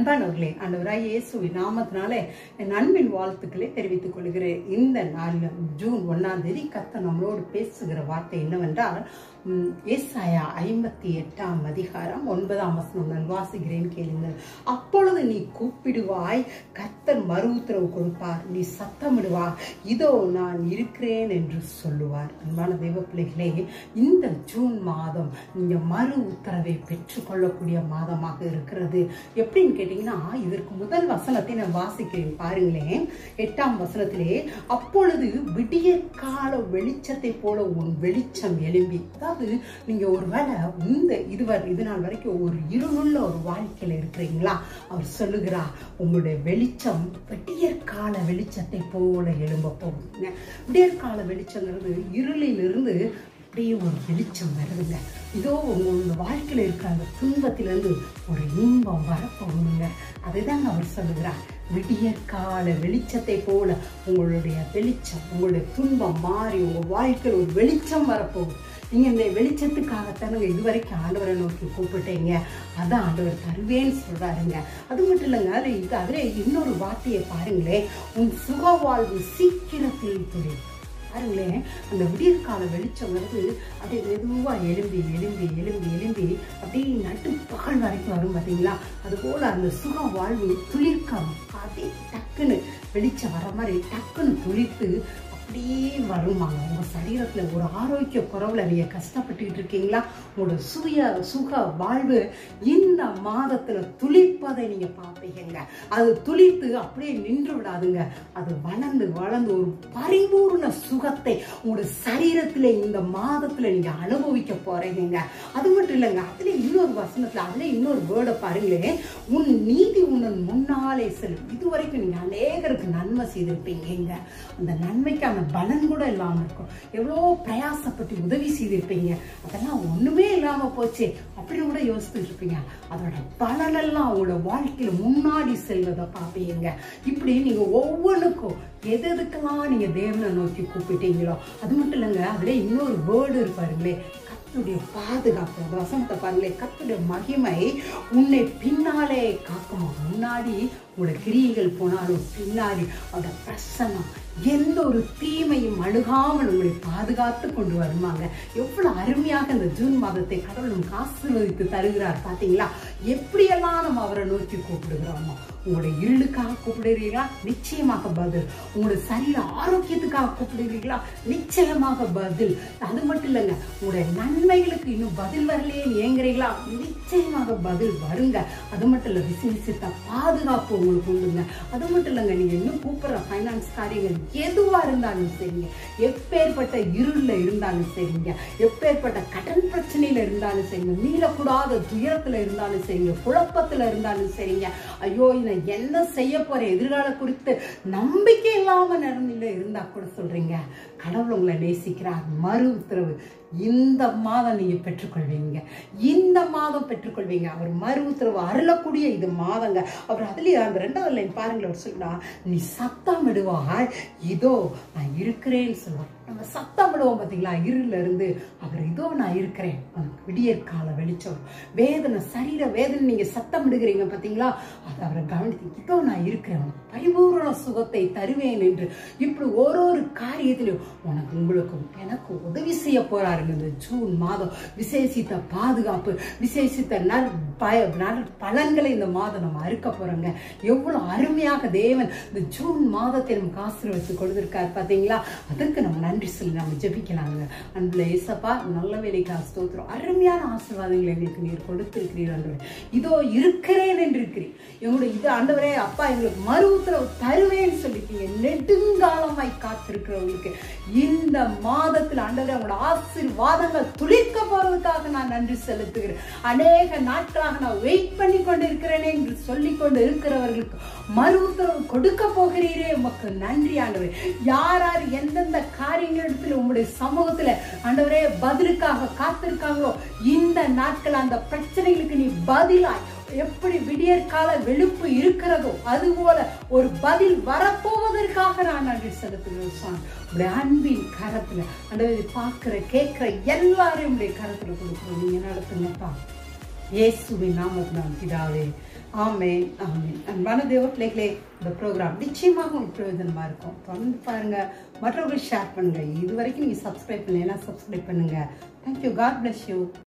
அன்பானவர்களே ஆண்டவராய் இயேசுவின் நாமத்தினாலே என் அன்பின் வாழ்த்துக்களை தெரிவித்துக் கொள்கிறேன் இந்த நாளில் ஜூன் ஒன்னாம் தேதி கத்த நம்மளோடு பேசுகிற வார்த்தை என்னவென்றால் ம், ஏசாயா ஐம்பத்தி எட்டாம் அதிகாரம் ஒன்பதாம் வசனம் நான் வாசிக்கிறேன் கேளுங்கள் அப்பொழுது நீ கூப்பிடுவாய் கர்த்தர் மறு உத்தரவு கொடுப்பார் நீ சத்தமிடுவார் இதோ நான் இருக்கிறேன் என்று சொல்லுவார் அன்பான தெய்வ பிள்ளைகளே இந்த ஜூன் மாதம் நீங்க மறு உத்தரவை பெற்றுக்கொள்ளக்கூடிய மாதமாக இருக்கிறது எப்படின்னு கேட்டீங்கன்னா இதற்கு முதல் வசனத்தை நான் வாசிக்கிறேன் பாருங்களேன் எட்டாம் வசனத்திலே அப்பொழுது விடிய கால வெளிச்சத்தை போல உன் வெளிச்சம் எழும்பி அதாவது நீங்க ஒருவேளை இந்த இதுவரை இது நாள் வரைக்கும் ஒரு இருளுள்ள ஒரு வாழ்க்கையில இருக்கிறீங்களா அவர் சொல்லுகிறார் உங்களுடைய வெளிச்சம் விடியற் கால வெளிச்சத்தை போல எழும்ப போகுதுங்க விடியற் கால வெளிச்சங்கிறது இருளிலிருந்து அப்படியே ஒரு வெளிச்சம் வருதுங்க இதோ உங்களோட வாழ்க்கையில இருக்கிற அந்த துன்பத்திலிருந்து ஒரு இன்பம் வரப்போகுதுங்க அதுதாங்க அவர் சொல்லுகிறார் விடியற் கால வெளிச்சத்தை போல உங்களுடைய வெளிச்சம் உங்களுடைய துன்பம் மாறி உங்க வாழ்க்கையில் ஒரு வெளிச்சம் வரப்போகுது நீங்க இந்த வெளிச்சத்துக்காகத்தானுங்க இதுவரைக்கும் ஆண்டவரை நோக்கி கூப்பிட்டீங்க அதான் ஆண்டவர் தருவேன்னு சொல்றாருங்க அது மட்டும் இல்லைங்க அது இது அதுல இன்னொரு வார்த்தையை பாருங்களேன் உன் சுக வாழ்வு சீக்கிரத்தில் துணை பாருங்களேன் அந்த விடியற்கால வெளிச்சம் வந்து அப்படியே மெதுவாக எலும்பி எலும்பி எலும்பி எலும்பி அப்படியே நட்டு பகல் வரைக்கும் வரும் பார்த்தீங்களா அதுபோல் அந்த சுக வாழ்வு துளிர்க்கம் அப்படியே டக்குன்னு வெளிச்சம் வர மாதிரி டக்குன்னு துளிர்த்து அப்படியே வருமாங்க உங்கள் சரீரத்தில் ஒரு ஆரோக்கிய குறவில் நீங்கள் கஷ்டப்பட்டுக்கிட்டு இருக்கீங்களா உங்களோட சுய சுக வாழ்வு இந்த மாதத்தில் துளிர்ப்பதை நீங்கள் பார்ப்பீங்க அது துளிர்த்து அப்படியே நின்று விடாதுங்க அது வளர்ந்து வளர்ந்து ஒரு பரிபூர்ண சுகத்தை உங்களோட சரீரத்தில் இந்த மாதத்தில் நீங்கள் அனுபவிக்க போறீங்க அது மட்டும் இல்லைங்க அதுல இன்னொரு வசனத்தில் அதுல இன்னொரு வேர்டை பாருங்களேன் உன் நீதி உன்னன் முன்னாலே செல்லும் இதுவரைக்கும் நீங்கள் அநேகருக்கு நன்மை செய்திருப்பீங்க அந்த நன்மைக்கான பலன் கூட இல்லாமல் இருக்கும் எவ்வளோ பிரயாசப்பட்டு உதவி செய்திருப்பீங்க அதெல்லாம் ஒண்ணுமே இல்லாம போச்சே அப்படின்னு கூட யோசிச்சுட்டு இருப்பீங்க அதோட பலனெல்லாம் உங்களோட வாழ்க்கையில முன்னாடி செல்வதை பார்ப்பீங்க இப்படி நீங்க ஒவ்வொன்றுக்கும் எது எதுக்கெல்லாம் நீங்க தேவனை நோக்கி கூப்பிட்டீங்களோ அது மட்டும் இல்லைங்க அதுல இன்னொரு வேர்டு இருப்பாருங்களே கத்துடைய பாதுகாப்பு அந்த வசனத்தை பாருங்களே கத்துடைய மகிமை உன்னை பின்னாலே காக்குமா முன்னாடி உங்களோட கிரியைகள் போனாலும் பின்னாடி அவரோட பிரசனம் எந்த ஒரு தீமையும் அணுகாமல் உங்களை பாதுகாத்து கொண்டு வருவாங்க எவ்வளவு அருமையாக இந்த ஜூன் மாதத்தை கடவுள் நமக்கு ஆசீர்வதித்து தருகிறார் பார்த்தீங்களா எப்படியெல்லாம் நம்ம அவரை நோக்கி கூப்பிடுகிறோமோ உங்களுடைய இருளுக்காக கூப்பிடுறீங்களா நிச்சயமாக பதில் உங்களுடைய சரீர ஆரோக்கியத்துக்காக கூப்பிடுறீங்களா நிச்சயமாக பதில் அது மட்டும் இல்லைங்க உங்களுடைய நன்மைகளுக்கு இன்னும் பதில் வரலையே ஏங்குறீங்களா நிச்சயமாக பதில் வருங்க அது மட்டும் இல்லை விசிவிசித்த பாதுகாப்பு உங்களுக்கு உண்டுங்க அது மட்டும் இல்லைங்க நீங்க இன்னும் கூப்பிடுற ஃபைனான்ஸ் காரியங்கள் எதுவா இருந்தாலும் சரிங்க எப்பேற்பட்ட இருள்ல இருந்தாலும் சரிங்க எப்பேற்பட்ட கடன் பிரச்சனையில இருந்தாலும் சரிங்க மீளக்கூடாத துயரத்துல இருந்தாலும் சரிங்க குழப்பத்துல இருந்தாலும் சரிங்க ஐயோ நான் என்ன செய்ய போறேன் எதிர்கால குறித்து நம்பிக்கை இல்லாம நடந்துல இருந்தா கூட சொல்றீங்க கடவுள் உங்களை நேசிக்கிறார் மறு உத்தரவு இந்த மாதம் நீங்க பெற்றுக்கொள்வீங்க இந்த மாதம் பெற்றுக்கொள்வீங்க அவர் மறு உத்தரவு அருளக்கூடிய இது மாதங்க அவர் அதுலயே அந்த ரெண்டாவது லைன் பாருங்களேன் அவர் சொல்றா நீ சத்தம் விடுவாய் இதோ நான் இருக்கிறேன்னு சொல்லுவார் நம்ம சத்தம் விடுவோம் பார்த்தீங்களா இருள்ல இருந்து அவர் இதோ நான் இருக்கிறேன் உனக்கு விடியற் கால வெளிச்சம் வேதனை சரீர வேதனை நீங்க சத்தம் விடுகிறீங்க பார்த்தீங்களா அது அவரை கவனித்து இதோ நான் இருக்கிறேன் உனக்கு பரிபூர்ண சுகத்தை தருவேன் என்று இப்படி ஒரு ஒரு காரியத்திலும் உனக்கு உங்களுக்கு எனக்கு உதவி செய்ய போறாருங்க இந்த ஜூன் மாதம் விசேஷித்த பாதுகாப்பு விசேஷித்த நற் பய நற் பலன்களை இந்த மாதம் நம்ம அறுக்க போறோங்க எவ்வளவு அருமையாக தேவன் இந்த ஜூன் மாதத்தை நமக்கு ஆசீர்வதித்து கொடுத்திருக்காரு பாத்தீங்களா அதற்கு நம்ம நன்றி சொல்லி நம்ம ஜெபிக்கலாங்க அன்புல ஏசப்பா நல்ல வேலைக்கு ஸ்தோத்திரம் அருமையான ஆசீர்வாதங்களை எங்களுக்கு நீர் கொடுத்திருக்கிறீர் ஆண்டவரே இதோ இருக்கிறேன் என்று இருக்கிறீர் எங்களுடைய இது ஆண்டவரே அப்பா எங்களுக்கு மறு உத்தரவு தருவேன்னு சொல்லிட்டீங்க நெடுங்காலமாய் காத்திருக்கிறவங்களுக்கு இந்த மாதத்தில் ஆண்டவரே உங்களோட ஆசீர்வாதங்கள் துளிர்க்க போறதுக்காக நான் நன்றி செலுத்துகிறேன் அநேக நாட்களாக நான் வெயிட் பண்ணி கொண்டு இருக்கிறேனே என்று சொல்லிக் கொண்டு இருக்கிறவர்களுக்கு மறு உத்தரவு கொடுக்க போகிறீரே உமக்கு நன்றி ஆண்டவரே யார் யார் எந்தெந்த காரியங்களிடத்தில் உங்களுடைய சமூகத்துல ஆண்டவரே பதிலுக்காக காத்திருக்காங்களோ இந்த நாட்கள் அந்த பிரச்சனைகளுக்கு நீ பதிலாய் எப்படி விடியற் கால வெளுப்பு இருக்கிறதோ அதுபோல ஒரு பதில் வரப்போவதற்காக நான் நன்றி செலுத்துகிறேன் சுவாமி உடைய அன்பின் கரத்துல அந்த பார்க்கிற கேட்கிற எல்லாரையும் உடைய கரத்துல கொடுக்குறோம் நீங்க நடத்துங்கப்பா இயேசுவின் நாமத்தினால் பிதாவே ஆமென் ஆமென் அன்பான தேவ பிள்ளைகளே இந்த ப்ரோக்ராம் நிச்சயமாக உங்களுக்கு பிரயோஜனமா இருக்கும் தொடர்ந்து பாருங்க மற்றவர்கள் ஷேர் பண்ணுங்க இது வரைக்கும் நீங்க சப்ஸ்கிரைப் பண்ணலைன்னா சப்ஸ்கிரைப் பண்ணுங்க தேங்க்யூ காட் bless யூ